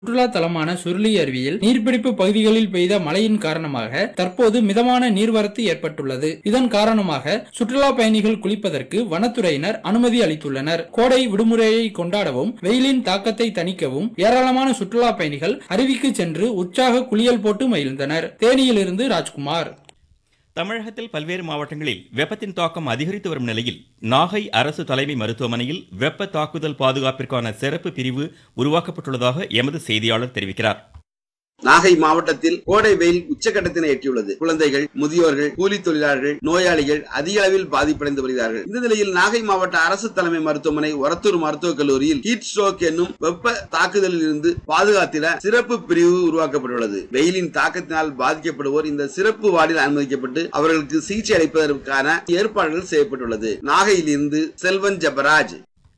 சுற்றுலா தலமான சுருளி அருவியில் நீர்பிடிப்பு பகுதிகளில் பெய்த மழையின் காரணமாக தற்போது மிதமான நீர்வரத்து ஏற்பட்டுள்ளது இதன் காரணமாக சுற்றுலா பயணிகள் குளிப்பதற்கு வனத்துறையினர் அனுமதி அளித்துள்ளனர் கோடை விடுமுறையை கொண்டாடவும் வெயிலின் தாக்கத்தை தணிக்கவும் ஏராளமான சுற்றுலா பயணிகள் அருவிக்கு சென்று உற்சாக குளியல் போட்டு மகிழ்ந்தனர் தேனியிலிருந்து ராஜ்குமார் தமிழகத்தில் பல்வேறு மாவட்டங்களில் வெப்பத்தின் தாக்கம் அதிகரித்து வரும் நிலையில் நாகை அரசு தலைமை மருத்துவமனையில் வெப்ப தாக்குதல் பாதுகாப்பிற்கான சிறப்பு பிரிவு உருவாக்கப்பட்டுள்ளதாக எமது செய்தியாளர் தெரிவிக்கிறார் நாகை மாவட்டத்தில் கோடை வெயில் உச்சக்கட்டத்தினை எட்டியுள்ளது குழந்தைகள் முதியோர்கள் கூலி தொழிலாளர்கள் நோயாளிகள் அதிக அளவில் பாதிப்படைந்து வருகிறார்கள் இந்த நிலையில் நாகை மாவட்ட அரசு தலைமை மருத்துவமனை ஒரத்தூர் மருத்துவக் கல்லூரியில் ஹீட் ஸ்ட்ரோக் என்னும் வெப்ப தாக்குதலில் இருந்து பாதுகாத்திட சிறப்பு பிரிவு உருவாக்கப்பட்டுள்ளது வெயிலின் தாக்கத்தினால் பாதிக்கப்படுவோர் இந்த சிறப்பு வார்டில் அனுமதிக்கப்பட்டு அவர்களுக்கு சிகிச்சை அளிப்பதற்கான ஏற்பாடுகள் செய்யப்பட்டுள்ளது நாகையிலிருந்து செல்வன் ஜபராஜ்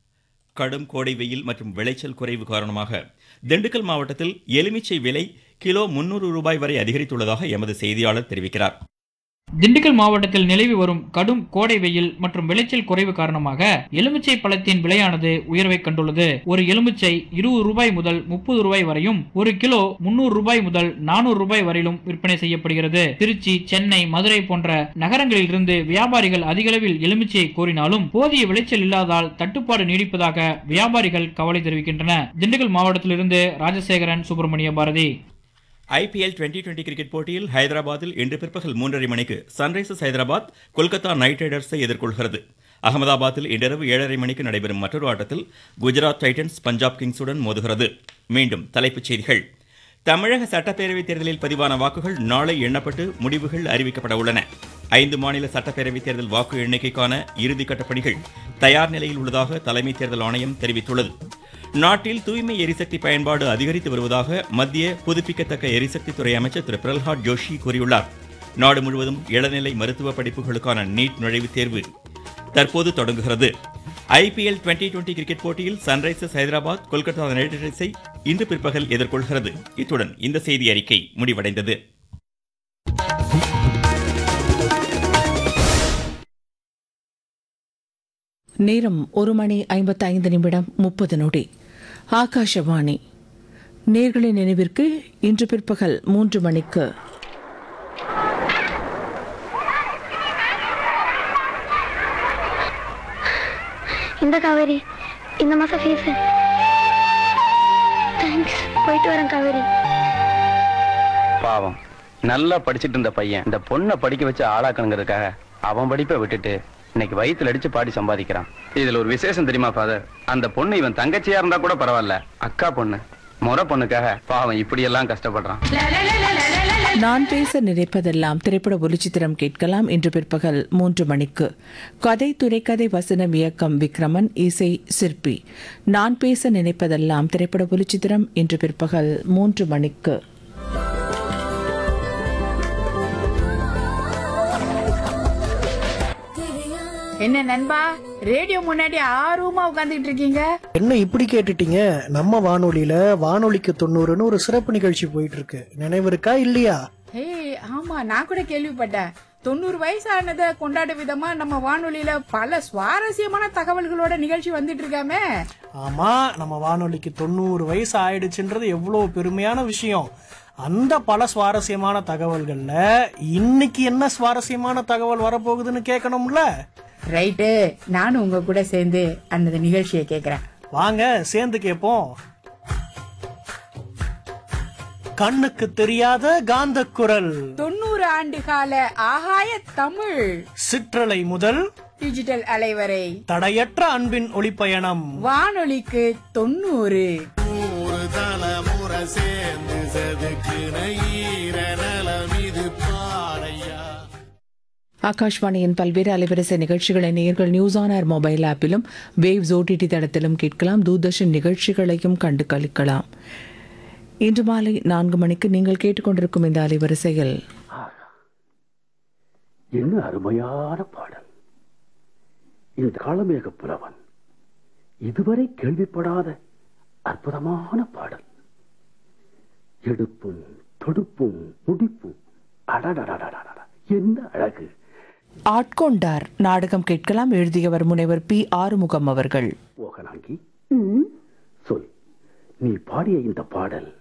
கடும் கோடை வெயில் மற்றும் விளைச்சல் குறைவு காரணமாக திண்டுக்கல் மாவட்டத்தில் எலுமிச்சை விலை கிலோ முன்னூறு ரூபாய் வரை அதிகரித்துள்ளதாக எமது செய்தியாளர் தெரிவிக்கிறார் திண்டுக்கல் மாவட்டத்தில் நிலவி வரும் கடும் கோடை வெயில் மற்றும் விளைச்சல் குறைவு காரணமாக எலுமிச்சை பழத்தின் விலையானது உயர்வை கண்டுள்ளது ஒரு எலுமிச்சை இருபது ரூபாய் முதல் முப்பது ரூபாய் வரையும் ஒரு கிலோ முன்னூறு ரூபாய் முதல் நானூறு ரூபாய் வரையிலும் விற்பனை செய்யப்படுகிறது திருச்சி சென்னை மதுரை போன்ற நகரங்களில் இருந்து வியாபாரிகள் அதிகளவில் எலுமிச்சையை கோரினாலும் போதிய விளைச்சல் இல்லாதால் தட்டுப்பாடு நீடிப்பதாக வியாபாரிகள் கவலை தெரிவிக்கின்றன திண்டுக்கல் மாவட்டத்திலிருந்து Rajasekaran Subramania Bharathi IPL twenty twenty cricket போட்டியில் ஹைதராபாத்தில் இன்று பிற்பகல் மூன்றரை மணிக்கு சன்ரைசர்ஸ் ஹைதராபாத் கொல்கத்தா நைட் ரைடர்ஸை எதிர்கொள்கிறது அகமதாபாத்தில் இன்றிரவு ஏழரை மணிக்கு நடைபெறும் மற்றொரு ஆட்டத்தில் குஜராத் டைட்டன்ஸ் பஞ்சாப் கிங்ஸுடன் மோதுகிறது மீண்டும் தலைப்புச் செய்திகள் தமிழக சட்டப்பேரவைத் தேர்தலில் பதிவான வாக்குகள் நாளை எண்ணப்பட்டு முடிவுகள் அறிவிக்கப்பட உள்ளன ஐந்து மாநில சட்டப்பேரவைத் தேர்தல் வாக்கு எண்ணிக்கைக்கான இறுதிக்கட்ட பணிகள் தயார் நிலையில் உள்ளதாக தலைமை தேர்தல் ஆணையம் தெரிவித்துள்ளது நாட்டில் தூய்மை எரிசக்தி பயன்பாடு அதிகரித்து வருவதாக மத்திய புதுப்பிக்கத்தக்க எரிசக்தி துறை அமைச்சர் திரு பிரல்ஹாத் ஜோஷி கூறியுள்ளார் நாடு முழுவதும் இளநிலை மருத்துவ படிப்புகளுக்கான நீட் நுழைவுத் தேர்வு தற்போது தொடங்குகிறது ஐபிஎல் டுவெண்டி டுவெண்டி கிரிக்கெட் போட்டியில் சன்ரைசர்ஸ் ஹைதராபாத் கொல்கத்தா நைட் ரைடர்ஸை இன்று பிற்பகல் எதிர்கொள்கிறது இத்துடன் இந்த செய்தி அறிக்கை முடிவடைந்தது நேரம் ஒரு மணி ஐம்பத்தைந்து நிமிடம் முப்பது நொடி ஆகாஷவாணி நேர்களின் நினைவிற்கு இன்று பிற்பகல் மூன்று மணிக்கு இந்த காவேரி இந்த மாசம் ஃபீஸ் தேங்க்ஸ் போயிட்டு வரேன் காவேரி பாவம் நல்லா படிச்சிட்டு இருந்த பையன் இந்த பொண்ணை படிக்க வச்சு ஆளாக்கணுங்கிறதுக்காக அவன் படிப்பை விட்டுட்டு இன்னைக்கு வயித்துல அடிச்சு பாடி சம்பாதிக்கிறான் இதுல ஒரு விசேஷம் தெரியுமா ஃபாதர் அந்த பொண்ணு இவன் தங்கச்சியா இருந்தா கூட பரவாயில்ல அக்கா பொண்ணு முறை பொண்ணுக்காக பாவம் இப்படி எல்லாம் கஷ்டப்படுறான் நான் பேச நினைப்பதெல்லாம் திரைப்பட ஒலிச்சித்திரம் கேட்கலாம் இன்று பிற்பகல் மூன்று மணிக்கு கதை துரைக்கதை வசனம் இயக்கம் விக்ரமன் இசை சிற்பி நான் பேச நினைப்பதெல்லாம் திரைப்பட ஒலிச்சித்திரம் இன்று பிற்பகல் மூன்று மணிக்கு என்ன நண்பா ரேடியோ முன்னாடி ஆர்வமா உட்கார்ந்துட்டு இருக்கீங்க என்ன இப்படி கேட்டுட்டீங்க நம்ம வானொலியில வானொலிக்கு தொண்ணூறுன்னு ஒரு சிறப்பு நிகழ்ச்சி போயிட்டு இருக்கு நினைவு இருக்கா இல்லையா ஏய் ஆமா நான் கூட கேள்விப்பட்டேன் தொண்ணூறு வயசு ஆனதை கொண்டாட விதமா நம்ம வானொலியில பல சுவாரஸ்யமான தகவல்களோட நிகழ்ச்சி வந்துட்டு இருக்காமே ஆமா நம்ம வானொலிக்கு தொண்ணூறு வயசு ஆயிடுச்சுன்றது எவ்வளவு பெருமையான விஷயம் அந்த பல சுவாரஸ்யமான தகவல்கள்ல இன்னைக்கு என்ன சுவாரஸ்யமான தகவல் வரப்போகுதுன்னு கேட்கணும்ல ரைட்டு நானும் உங்க கூட சேர்ந்து அந்த நிகழ்ச்சியை கேக்குறேன் வாங்க சேர்ந்து கேட்போம் கண்ணுக்கு தெரியாத காந்த குரல் தொண்ணூறு ஆண்டு கால ஆகாய தமிழ் சிற்றலை முதல் டிஜிட்டல் அலைவரை தடையற்ற அன்பின் ஒளிப்பயணம் வானொலிக்கு தொண்ணூறு ஆகாஷ்வாணியின் பல்வேறு அலைவரிசை நிகழ்ச்சிகளை நேர்கள் நியூஸ் ஆன் ஏர் மொபைல் ஆப்பிலும் வேவ்ஸ் ஓடிடி தளத்திலும் கேட்கலாம் தூர்தர்ஷன் நிகழ்ச்சிகளையும் கண்டு கழிக்கலாம் இன்று மாலை நான்கு மணிக்கு நீங்கள் கேட்டுக்கொண்டிருக்கும் இந்த அலைவரிசையில் என்ன அருமையான பாடல் இந்த காலமேக புலவன் இதுவரை கேள்விப்படாத அற்புதமான பாடல் எடுப்பும் தொடுப்பும் முடிப்பும் அடடடடடட என்ன அழகு ஆட்கொண்டார் நாடகம் கேட்கலாம் எழுதியவர் முனைவர் பி ஆறுமுகம் அவர்கள் மோகனாங்கி சொல் நீ பாடிய இந்த பாடல்